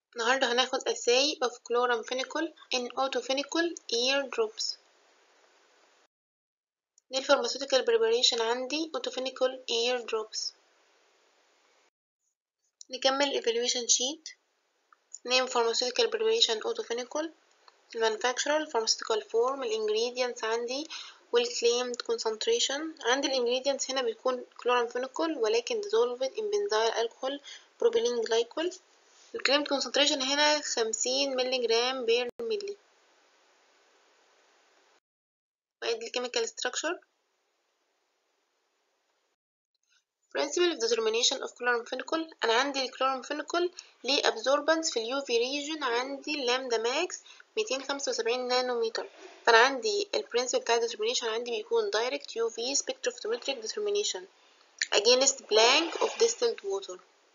النهاردة هناخد assay of chloramphenicol in autophenicol ear drops دي الفارماسيوتيكال preparation عندي autophenicol ear drops نكمل evaluation sheet name pharmaceutical preparation autophenicol manufacturer pharmaceutical form ingredients عندي والclaimed concentration عندي ingredients هنا بيكون chloramphenicol ولكن dissolved in benzyl alcohol propylene glycol الكليم concentration هنا خمسين ملي جرام بير ملي وادي الكيميكال structure principle of determination of chloramphenicol انا عندي الكلورامفينيكول ليه absorbance في اليو في region عندي لامدا ماكس ميتين خمسة وسبعين نانومتر فانا عندي البرنسبل بتاع determination عندي بيكون direct UV spectrophotometric determination against blank of distilled water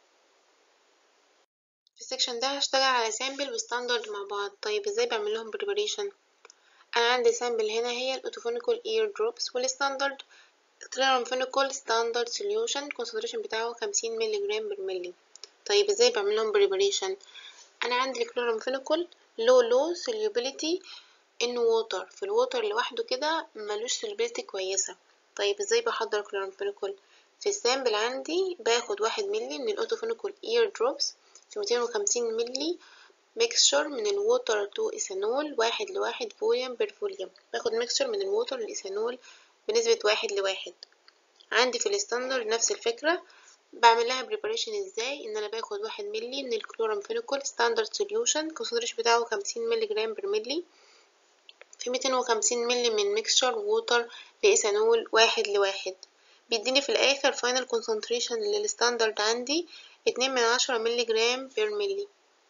في السكشن ده هشتغل على سامبل وستاندرد مع بعض طيب ازاي بعمل لهم بريباريشن انا عندي سامبل هنا هي الاوتوفونيكول اير دروبس والستاندرد كلورامفينيكول ستاندرد سوليوشن الكونسنتريشن بتاعه خمسين مللي جرام بر ملي طيب ازاي بعمل لهم بريباريشن انا عندي الكلورامفينيكول لو لو solubility in water في الووتر لوحده كده ملوش solubility كويسة طيب ازاي بحضر كلورامفينيكول في السامبل عندي باخد واحد ملي من الاوتوفونيكول اير دروبس في ميتين وخمسين ملي ميكسشر من الووتر تو ايثانول واحد لواحد فوليوم بير فوليوم باخد ميكسشر من الووتر للايثانول بنسبة واحد لواحد عندي في الستاندرد نفس الفكرة بعمل لها بريباريشن ازاي ان انا باخد واحد ملي من الكلورامفينيكول ستاندرد سوليوشن الكونسنتريشن بتاعه خمسين ملي جرام بر ملي في ميتين وخمسين ملي من ميكسشر ووتر لايثانول واحد لواحد بيديني في الاخر فاينل كونسنتريشن للستاندرد عندي اتنين من عشرة ملي جرام بير ملي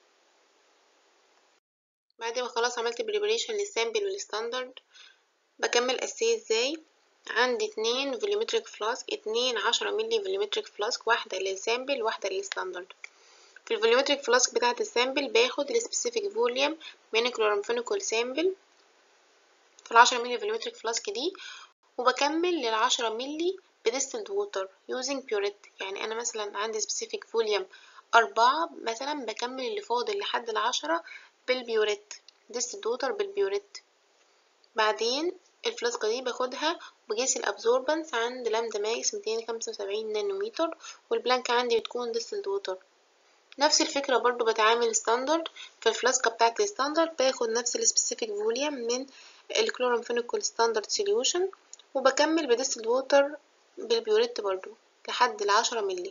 بعد ما خلاص عملت بريباريشن للسامبل والستاندرد بكمل اسيه ازاي عندي اتنين فوليومتريك فلاسك اتنين عشرة ملي فوليومتريك فلاسك واحدة للسامبل واحدة للستاندرد في الفوليومتريك فلاسك بتاعة السامبل باخد السبيسيفيك فوليوم من كلورامفينيكول سامبل في العشرة ملي فوليومتريك فلاسك دي وبكمل للعشرة ملي بديستلد ووتر using purette يعني أنا مثلا عندي specific volume أربعة مثلا بكمل اللي فاضل لحد العشرة بالبيوريت distilled ووتر بالبيوريت بعدين الفلاسكة دي باخدها وبقيس الابزوربنس عند لامدا ماكس ميتين خمسة وسبعين نانومتر والبلانك عندي بتكون distilled ووتر نفس الفكرة برضو بتعامل ستاندرد في الفلاسكة بتاعت الستاندرد باخد نفس السبيسيفيك فوليوم من الكلورامفينيكول ستاندرد سوليوشن وبكمل بديستلد ووتر بالبيوريت برضو لحد العشرة ملي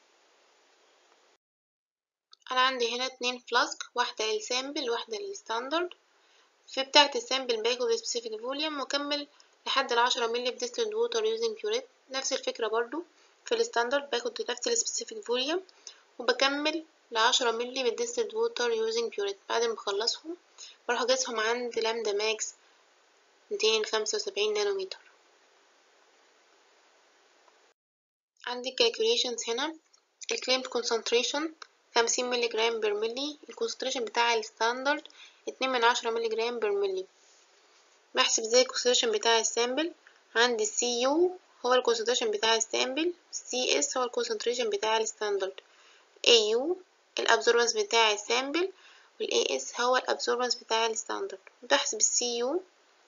انا عندي هنا اتنين فلاسك واحدة للسامبل واحدة للستاندرد في بتاعة السامبل باخد سبيسيفيك فوليوم واكمل لحد العشرة ملي بديستلد ووتر يوزنج بيوريت نفس الفكرة برضو في الستاندرد باخد نفس السبيسيفيك فوليوم وبكمل لعشرة ملي بالديستلد ووتر يوزنج بيوريت بعد ما اخلصهم بروح اقيسهم عند لامدا ماكس ميتين خمسة وسبعين نانومتر عندي calculations هنا الكليمد concentration خمسين ملي جرام بر ملي الكونسنتريشن بتاع الستاندرد اتنين من عشرة ملي جرام بر ملي بحسب ازاي الكونسنتريشن بتاع السامبل عندي السي يو هو الكونسنتريشن بتاع السامبل سي اس هو الكونسنتريشن بتاع الستاندرد اي يو الابزوربنس بتاع السامبل والاي اس هو الابزوربنس بتاع الستاندرد بحسب السي يو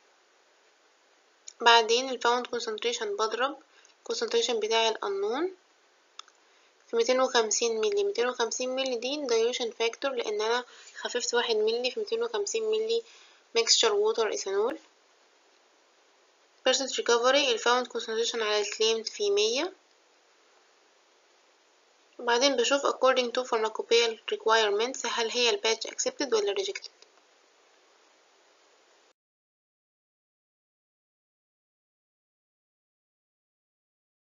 بعدين الباوند كونسنتريشن بضرب الكونسنتريشن بتاع الأنون في ميتين وخمسين ملي ميتين وخمسين ملي دي dilution فاكتور لأن أنا خففت واحد ملي في ميتين وخمسين ملي mixture water إيثانول percent recovery الفاوند concentration على الكليمد في مية وبعدين بشوف according to pharmacopoeial requirements هل هي الباتش accepted ولا rejected